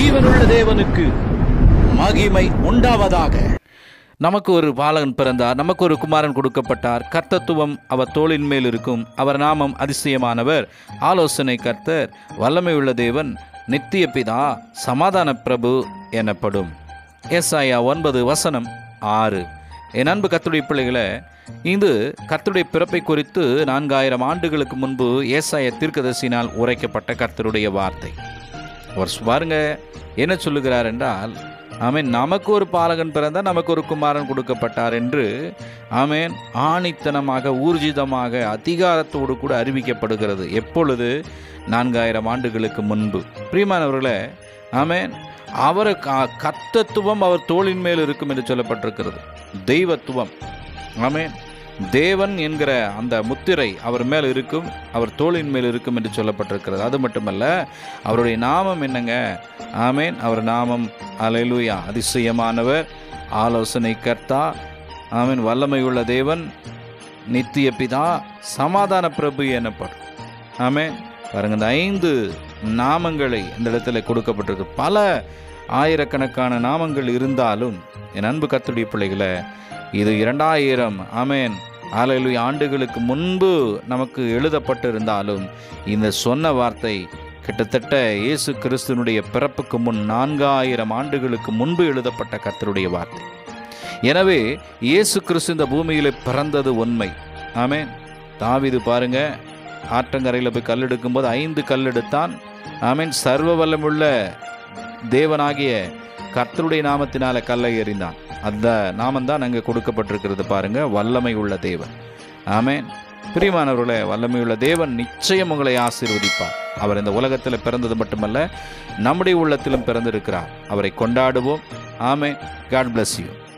ஜீவனுள்ள தேவனுக்கு மகிமை உண்டாவதாக நமக்கு ஒரு பாலகன் பிறந்தார் நமக்கு ஒரு குமாரன் கொடுக்கப்பட்டார் கர்த்தத்துவம் அவர் தோளின் மேல் இருக்கும் அவர் நாமம் அதிசயமானவர் ஆலோசனை கர்த்தர் வல்லமை உள்ள தேவன் நித்திய பிதா சமாதான பிரபு எனப்படும் ஏசாயா ஒன்பது வசனம் ஆறு என் அன்பு கர்த்தருடைய பிள்ளைகளை இது கர்த்தருடைய பிறப்பை குறித்து நான்காயிரம் ஆண்டுகளுக்கு முன்பு ஏசாய தீர்க்கதரிசினால் உரைக்கப்பட்ட கர்த்தருடைய வார்த்தை அவர் பாருங்க என்ன சொல்லுகிறார் என்றால் ஆமேன் நமக்கு ஒரு பாலகன் பிறந்தால் நமக்கு ஒரு குமாரன் கொடுக்கப்பட்டார் என்று ஆமேன் ஆணித்தனமாக ஊர்ஜிதமாக அதிகாரத்தோடு கூட அறிவிக்கப்படுகிறது எப்பொழுது நான்காயிரம் ஆண்டுகளுக்கு முன்பு பிரியமானவர்களே ஆமேன் அவர் கத்தத்துவம் அவர் தோளின் மேல் இருக்கும் என்று சொல்லப்பட்டிருக்கிறது தெய்வத்துவம் ஆமேன் தேவன் என்கிற அந்த முத்திரை அவர் மேல் இருக்கும் அவர் தோளின் மேல் இருக்கும் என்று சொல்லப்பட்டிருக்கிறது அது மட்டுமல்ல அவருடைய நாமம் என்னங்க ஆமேன் அவர் நாமம் அலைலுயா அதிசயமானவர் ஆலோசனை கர்த்தா ஆமேன் வல்லமையுள்ள தேவன் நித்திய பிதா சமாதான பிரபு எனப்படும் ஆமேன் பாருங்க இந்த ஐந்து நாமங்களை இந்த இடத்துல கொடுக்கப்பட்டிருக்கு பல ஆயிரக்கணக்கான நாமங்கள் இருந்தாலும் என் அன்பு கத்துடைய பிள்ளைகளை இது இரண்டாயிரம் ஆமேன் ஆலையிலு ஆண்டுகளுக்கு முன்பு நமக்கு எழுதப்பட்டிருந்தாலும் இந்த சொன்ன வார்த்தை கிட்டத்தட்ட இயேசு கிறிஸ்துனுடைய பிறப்புக்கு முன் நான்காயிரம் ஆண்டுகளுக்கு முன்பு எழுதப்பட்ட கர்த்தருடைய வார்த்தை எனவே இயேசு கிறிஸ்து இந்த பூமியில் பிறந்தது உண்மை ஆமேன் தாவிது பாருங்க ஆற்றங்கரையில் போய் கல் எடுக்கும்போது ஐந்து கல் எடுத்தான் ஆமேன் சர்வ வல்லமுள்ள தேவனாகிய கர்த்தருடைய நாமத்தினால கல்லை எறிந்தான் அந்த நாமந்தான் அங்கே கொடுக்கப்பட்டிருக்கிறது பாருங்க வல்லமை உள்ள தேவன் ஆமேன் பிரியமானவர்களே வல்லமை உள்ள தேவன் நிச்சயம் உங்களை ஆசீர்வதிப்பார் அவர் இந்த உலகத்தில் பிறந்தது மட்டுமல்ல நம்முடைய உள்ளத்திலும் பிறந்திருக்கிறார் அவரை கொண்டாடுவோம் ஆமே காட் bless யூ